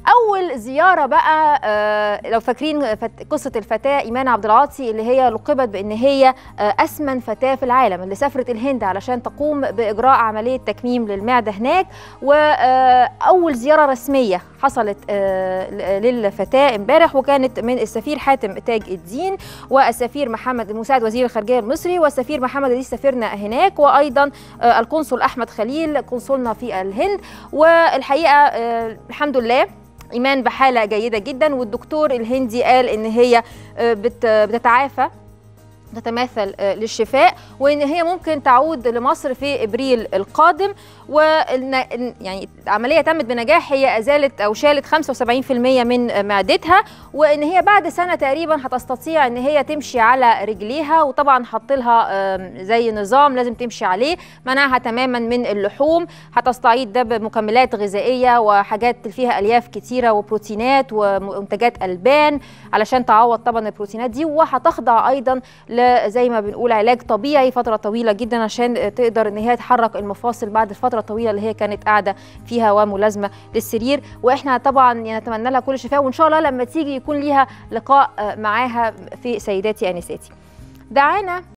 اول زياره بقى آه، لو فاكرين فت- قصه الفتاه ايمان عبد العاطي اللي هي لقبت بان هي آه، اسمن فتاه في العالم اللي سافرت الهند علشان تقوم باجراء عمليه تكميم للمعده هناك واول زياره رسميه حصلت آه، ل- للفتاه امبارح وكانت من السفير حاتم تاج الدين والسفير محمد مساعد وزير الخارجيه المصري والسفير محمد ادريس سفيرنا هناك وايضا آه، القنصل احمد خليل قنصلنا في الهند والحقيقه آه، الحمد لله ايمان بحاله جيده جدا والدكتور الهندي قال ان هي آه، بت- بتتعافى تتماثل آه، للشفاء وان هي ممكن تعود لمصر في ابريل القادم و يعني العمليه تمت بنجاح هي ازالت او شالت 75% من آه، معدتها وان هي بعد سنه تقريبا هتستطيع ان هي تمشي على رجليها وطبعا حط لها آم، زي نظام لازم تمشي عليه منعها تماما من اللحوم هتستعيد ده بمكملات غذائيه وحاجات فيها الياف كتيره وبروتينات ومنتجات البان علشان تعوض طبعا البروتينات دي وهتخضع ايضا ل- زي ما بنقول علاج طبيعي فتره طويله جدا عشان تقدر ان هي تحرك المفاصل بعد الفتره الطويله اللي هي كانت قاعده فيها وملازمه للسرير واحنا طبعا نتمنى لها كل الشفاء وان شاء الله لما تيجي يكون ليها لقاء آه، معاها في سيداتي انساتي دعانا